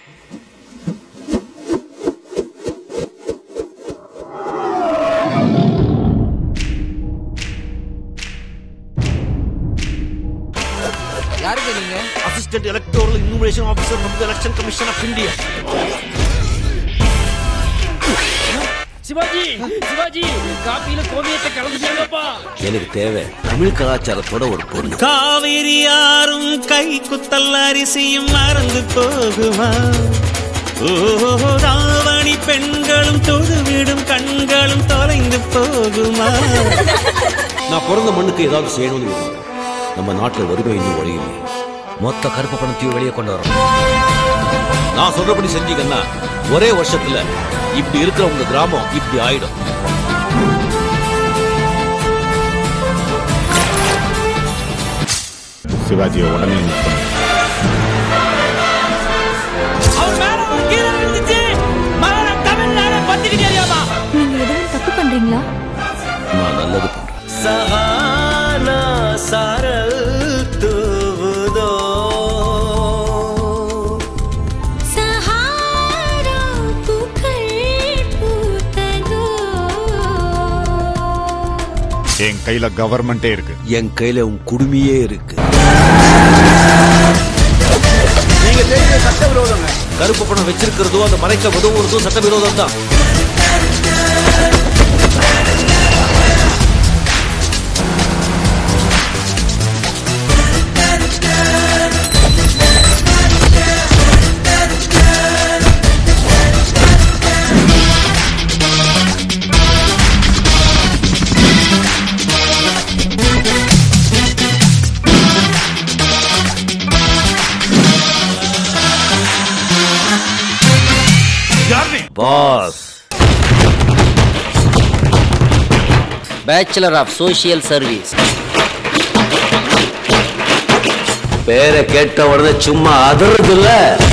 யாருங்க நீங்க assistant electoral investigation officer நம்ம election commission of India Shivaji Shivaji காப்பியில கோமியத்தை கலந்துட்டாங்கப்பா எனக்கு தேவை தமிழ் கலாச்சாரத்தோட ஒரு பொண்ணு காவிரி யாரும் கை குத்தல் அரிசியும் மறந்து போகுமா ஓ ராவணி பெண்களும் தொழுவிடும் கண்களும் தொலைந்து போகுமா நான் பிறந்த மண்ணுக்கு ஏதாவது செய்யணும்னு விரும்புறேன் நம்ம நாட்டுல வறுமை இன்னும் ஒழியலையே மொத்த கருப்பு பணத்தையும் வெளியே கொண்டு வரோம் நான் சொல்றபடி செஞ்சீங்கன்னா ஒரே வருஷத்துல இப்படி இருக்கிற உங்க கிராமம் இப்படி ஆயிடும் சிவாஜியை உடனே மீட் பண்ணு அவர் மேல ஒரு கீழே விழுந்துச்சு மகன தமிழ்நாடு பத்திரிக்கையாமா நீங்க எதுவும் தப்பு பண்றீங்களா நான் நல்லது பண்றேன் சஹானா சாரல் தூவுதோ சஹாரா பூக்கள் பூத்ததோ என் கையில கவர்மெண்டே இருக்கு என் கையில உன் குடுமியே இருக்கு நீங்க செய்யறது சட்டவிரோதங்க கருப்பு பணம் வச்சிருக்கிறதோ அந்த மறைக்க உதவுறதோ சட்டவிரோதம் தான் boss bachelor of social service பேரை கேட்ட உடனே சும்மா அதறது இல்ல